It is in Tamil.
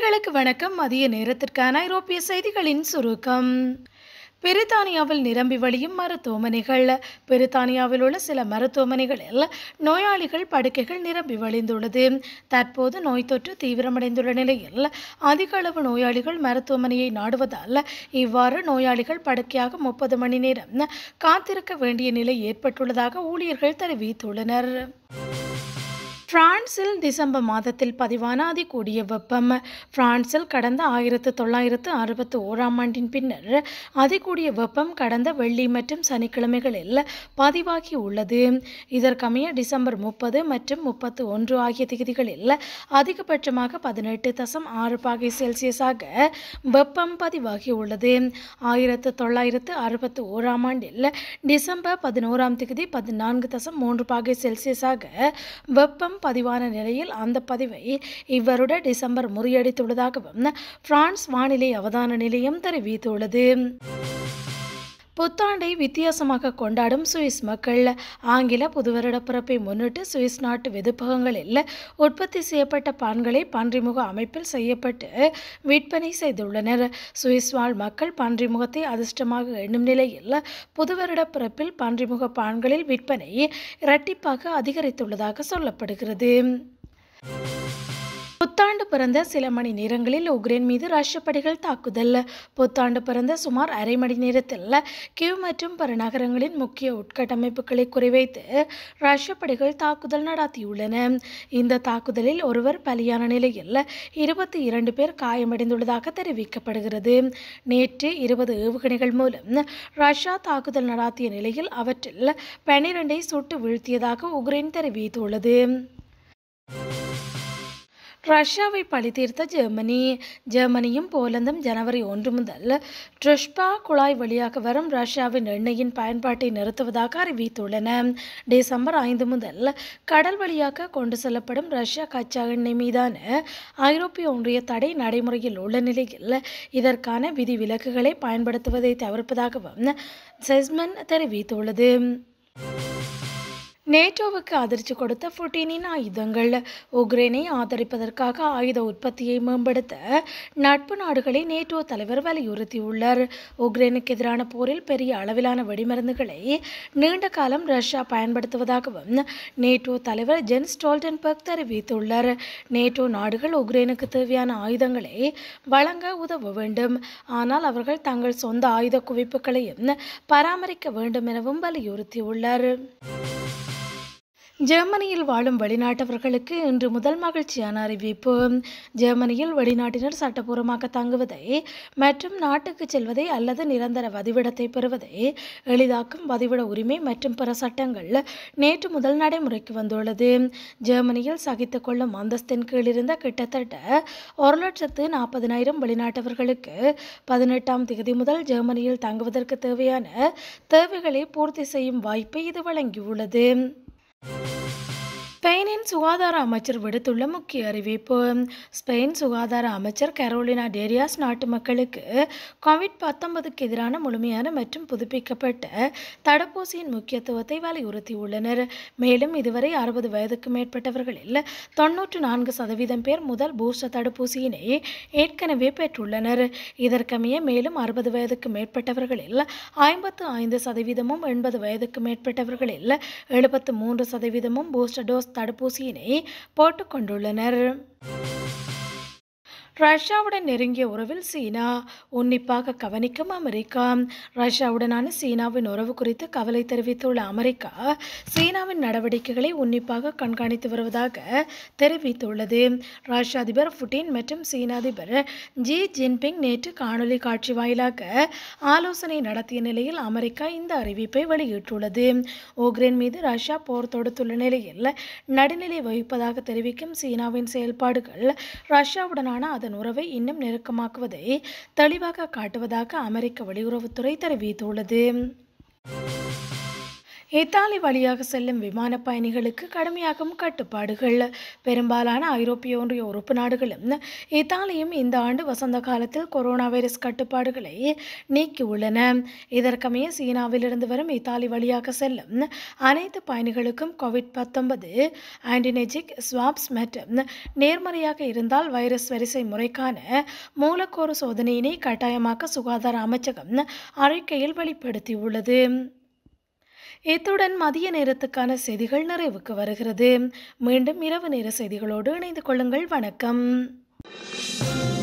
நேர்களுக்கு வணக்கம் மதிய நேரத்திற்கான ஐரோப்பிய செய்திகளின் சுருக்கம் பிரித்தானியாவில் நிரம்பி வழியும் மருத்துவமனைகள் பிரித்தானியாவில் உள்ள சில மருத்துவமனைகளில் நோயாளிகள் படுக்கைகள் நிரம்பி வழிந்துள்ளது தற்போது நோய் தொற்று தீவிரமடைந்துள்ள நிலையில் அதிக அளவு நோயாளிகள் மருத்துவமனையை நாடுவதால் இவ்வாறு நோயாளிகள் படுக்கையாக முப்பது மணி நேரம் காத்திருக்க வேண்டிய நிலை ஏற்பட்டுள்ளதாக ஊழியர்கள் தெரிவித்துள்ளனர் பிரான்சில் டிசம்பர் மாதத்தில் பதிவான அதிகூடிய வெப்பம் பிரான்சில் கடந்த ஆயிரத்து தொள்ளாயிரத்து அறுபத்தி ஓராம் ஆண்டின் பின்னர் அதிகூடிய வெப்பம் கடந்த வெள்ளி மற்றும் சனிக்கிழமைகளில் பதிவாகி உள்ளது இதற்கமைய டிசம்பர் முப்பது மற்றும் முப்பத்து ஒன்று ஆகிய திகதிகளில் அதிகபட்சமாக பதினெட்டு தசம் ஆறு பாகை செல்சியஸாக வெப்பம் பதிவாகி உள்ளது ஆயிரத்து தொள்ளாயிரத்து அறுபத்தி ஓராம் ஆண்டில் டிசம்பர் பதினோராம் திகதி பதினான்கு தசம் மூன்று பாகை செல்சியஸாக வெப்பம் பதிவான நிலையில் அந்த பதிவை இவ்வருட டிசம்பர் முறியடித்துள்ளதாகவும் பிரான்ஸ் வானிலை அவதான நிலையம் தெரிவித்துள்ளது புத்தாண்டை வித்தியாசமாக கொண்டாடும் சுவிஸ் மக்கள் ஆங்கில புதுவருட பிறப்பை முன்னிட்டு சுவிஸ் நாட்டு வெதுப்பகங்களில் உற்பத்தி செய்யப்பட்ட பான்களை பன்றிமுக அமைப்பில் செய்யப்பட்டு விற்பனை செய்துள்ளனர் சுவிஸ் வாழ் மக்கள் பன்றிமுகத்தை அதிர்ஷ்டமாக எண்ணும் நிலையில் புதுவருட பிறப்பில் பன்றிமுக பான்களில் விற்பனை இரட்டிப்பாக அதிகரித்துள்ளதாக சொல்லப்படுகிறது புத்தாண்டு பிறந்த சில மணி நேரங்களில் உக்ரைன் மீது ரஷ்ய படைகள் தாக்குதல் புத்தாண்டு பிறந்த சுமார் அரை மணி நேரத்தில் கிவ் மற்றும் பிற நகரங்களின் முக்கிய உட்கட்டமைப்புகளை குறிவைத்து ரஷ்ய படைகள் தாக்குதல் நடத்தியுள்ளன இந்த தாக்குதலில் ஒருவர் பலியான நிலையில் இருபத்தி இரண்டு பேர் காயமடைந்துள்ளதாக தெரிவிக்கப்படுகிறது நேற்று இருபது ஏவுகணைகள் மூலம் ரஷ்யா தாக்குதல் நடாத்திய நிலையில் அவற்றில் பனிரெண்டை சுட்டு வீழ்த்தியதாக உக்ரைன் தெரிவித்துள்ளது ரஷ்யாவை பழித்தீர்த்த ஜெர்மனி ஜெர்மனியும் போலந்தும் ஜனவரி ஒன்று முதல் ட்ரிஷ்பா குழாய் வழியாக வரும் ரஷ்யாவின் எண்ணெயின் பயன்பாட்டை நிறுத்துவதாக அறிவித்துள்ளன டிசம்பர் ஐந்து முதல் கடல் வழியாக கொண்டு செல்லப்படும் ரஷ்யா கச்சா எண்ணெய் மீதான ஐரோப்பிய ஒன்றிய தடை நடைமுறையில் உள்ள நிலையில் இதற்கான விதிவிலக்குகளை பயன்படுத்துவதை தவிர்ப்பதாகவும் செஸ்மன் தெரிவித்துள்ளது நேட்டோவுக்கு அதிர்ச்சி கொடுத்த புட்டினின் ஆயுதங்கள் உக்ரைனை ஆதரிப்பதற்காக ஆயுத உற்பத்தியை மேம்படுத்த நட்பு நாடுகளை நேட்டோ தலைவர் வலியுறுத்தியுள்ளார் உக்ரைனுக்கு எதிரான போரில் பெரிய அளவிலான வெடிமருந்துகளை நீண்ட காலம் ரஷ்யா பயன்படுத்துவதாகவும் நேட்டோ தலைவர் ஜென் ஸ்டோல்டன்பர்க் தெரிவித்துள்ளார் நேட்டோ நாடுகள் உக்ரைனுக்கு தேவையான ஆயுதங்களை வழங்க உதவ வேண்டும் ஆனால் அவர்கள் தங்கள் சொந்த ஆயுத குவிப்புகளையும் பராமரிக்க வேண்டும் எனவும் வலியுறுத்தியுள்ளார் ஜெர்மனியில் வாழும் வெளிநாட்டவர்களுக்கு இன்று முதல் மகிழ்ச்சியான அறிவிப்பு ஜெர்மனியில் வெளிநாட்டினர் சட்டப்பூர்வமாக தங்குவதை மற்றும் நாட்டுக்கு செல்வதை அல்லது நிரந்தர வதிவிடத்தை பெறுவதை எளிதாக்கும் வதிவிட உரிமை மற்றும் பிற சட்டங்கள் நேற்று முதல் நடைமுறைக்கு வந்துள்ளது ஜெர்மனியில் சகித்துக் கொள்ளும் அந்தஸ்தின் கீழ் இருந்த கிட்டத்தட்ட ஒரு லட்சத்து நாற்பதினாயிரம் வெளிநாட்டவர்களுக்கு பதினெட்டாம் தேதி முதல் ஜெர்மனியில் தங்குவதற்கு தேவையான தேவைகளை பூர்த்தி செய்யும் வாய்ப்பை இது வழங்கியுள்ளது ஸ்பெயினின் சுகாதார அமைச்சர் விடுத்துள்ள முக்கிய அறிவிப்பு ஸ்பெயின் சுகாதார அமைச்சர் கரோலினா டேரியாஸ் நாட்டு மக்களுக்கு கோவிட் பத்தொன்பதுக்கு எதிரான முழுமையான மற்றும் புதுப்பிக்கப்பட்ட தடுப்பூசியின் முக்கியத்துவத்தை வலியுறுத்தியுள்ளனர் மேலும் இதுவரை அறுபது வயதுக்கு மேற்பட்டவர்களில் தொன்னூற்று நான்கு சதவீதம் பேர் முதல் பூஸ்டர் தடுப்பூசியினை ஏற்கனவே பெற்றுள்ளனர் இதற்கமைய மேலும் அறுபது வயதுக்கு மேற்பட்டவர்களில் ஐம்பத்து ஐந்து சதவீதமும் எண்பது வயதுக்கு மேற்பட்டவர்களில் எழுபத்து மூன்று சதவீதமும் பூஸ்டர் டோஸ் தடுப்பூசியினை போட்டுக்கொண்டுள்ளனர் ரஷ்யாவுடன் நெருங்கிய உறவில் சீனா உன்னிப்பாக கவனிக்கும் அமெரிக்கா ரஷ்யாவுடனான சீனாவின் உறவு குறித்து கவலை தெரிவித்துள்ள அமெரிக்கா சீனாவின் நடவடிக்கைகளை உன்னிப்பாக கண்காணித்து வருவதாக தெரிவித்துள்ளது ரஷ்ய அதிபர் புட்டின் மற்றும் சீன அதிபர் ஜி ஜின்பிங் நேற்று காணொலி காட்சி வாயிலாக ஆலோசனை நடத்திய நிலையில் அமெரிக்கா இந்த அறிவிப்பை வெளியிட்டுள்ளது உக்ரைன் மீது ரஷ்யா போர் தொடுத்துள்ள நிலையில் நடுநிலை வகிப்பதாக தெரிவிக்கும் சீனாவின் செயல்பாடுகள் ரஷ்யாவுடனான அதன் உறவை இன்னும் நெருக்கமாக்குவதை தெளிவாக காட்டுவதாக அமெரிக்க வெளியுறவுத்துறை தெரிவித்துள்ளது இத்தாலி வழியாக செல்லும் விமான பயணிகளுக்கு கடுமையாகும் கட்டுப்பாடுகள் பெரும்பாலான ஐரோப்பிய ஒன்றிய உறுப்பு நாடுகளும் இத்தாலியும் இந்த ஆண்டு வசந்த காலத்தில் கொரோனா வைரஸ் கட்டுப்பாடுகளை நீக்கியுள்ளன இதற்கமைய சீனாவிலிருந்து வரும் இத்தாலி வழியாக செல்லும் அனைத்து பயணிகளுக்கும் கோவிட் பத்தொன்பது ஆன்டினெஜிக் ஸ்வாப்ஸ் மற்றும் நேர்மறையாக இருந்தால் வைரஸ் வரிசை முறைக்கான மூலக்கூறு சோதனையினை கட்டாயமாக்க சுகாதார அமைச்சகம் அறிக்கையில் வெளிப்படுத்தியுள்ளது இத்துடன் மதிய நேரத்துக்கான செய்திகள் நிறைவுக்கு வருகிறது மீண்டும் இரவு நேர செய்திகளோடு இணைந்து கொள்ளுங்கள் வணக்கம்